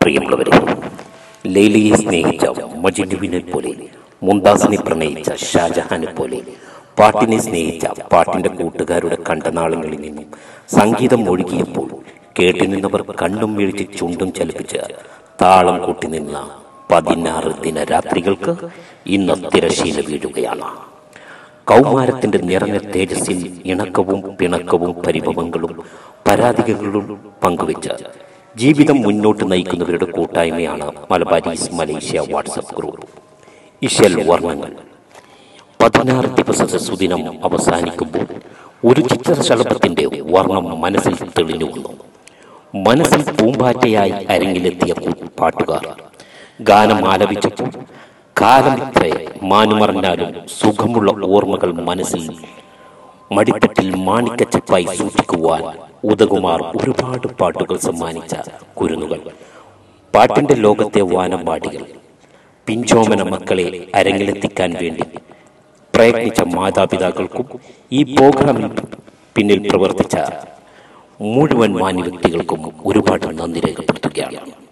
പ്രിയമുള്ളവരെ ലൈലയെ സ്നേഹിച്ച മജിനുവിനെ പോലെ മുംതാസിനെ പ്രണയിച്ച ഷാജഹാനെ പോലെ പാട്ടിനെ സ്നേഹിച്ച പാട്ടിന്റെ കൂട്ടുകാരുടെ കണ്ടനാളങ്ങളിൽ നിന്നും സംഗീതം ഒഴുകിയപ്പോൾ കേട്ടുനിന്നവർ കണ്ണും വീഴ്ച ചുണ്ടും ചലിപ്പിച്ച് താളം കൂട്ടി നിന്ന പതിനാറ് ദിനരാത്രികൾക്ക് ഇന്ന് തിരശീല വീഴുകയാണ് കൗമാരത്തിന്റെ നിറഞ്ഞ തേജസ്സിൽ ഇണക്കവും പിണക്കവും പരിഭവങ്ങളും പരാതികളും പങ്കുവെച്ച് ജീവിതം മുന്നോട്ട് നയിക്കുന്നവരുടെ കൂട്ടായ്മയാണ് Malabaris Malaysia WhatsApp group Ishal വർണ്ണങ്ങൾ പതിനാറ് ദിവസത്തെ സുദിനം അവസാനിക്കുമ്പോൾ ഒരു ചിത്രശലഭത്തിന്റെ വർണ്ണം മനസ്സിൽ തെളിഞ്ഞു വന്നു മനസ്സിൽ പൂമ്പാറ്റയായി അരങ്ങിലെത്തിയ പാട്ടുകാർ ഗാനം ആലപിച്ചപ്പോൾ കാലം ഇത്ര മാനുമറഞ്ഞാലും സുഖമുള്ള ഓർമ്മകൾ മനസ്സിൽ മടിത്തട്ടിൽ മാണിക്കച്ചപ്പായി സൂക്ഷിക്കുവാൻ ഉദകുമാർ ഒരുപാട് പാട്ടുകൾ സമ്മാനിച്ച കുരുന്നുകൾ പാട്ടിന്റെ ലോകത്തെ വാനമ്പാടികൾ പിഞ്ചോമന മക്കളെ അരങ്ങിലെത്തിക്കാൻ വേണ്ടി പ്രയത്നിച്ച മാതാപിതാക്കൾക്കും ഈ പ്രോഗ്രാമിൽ പിന്നിൽ പ്രവർത്തിച്ച മുഴുവൻ മാന്യ വ്യക്തികൾക്കും ഒരുപാട് നന്ദി രേഖപ്പെടുത്തുകയാണ്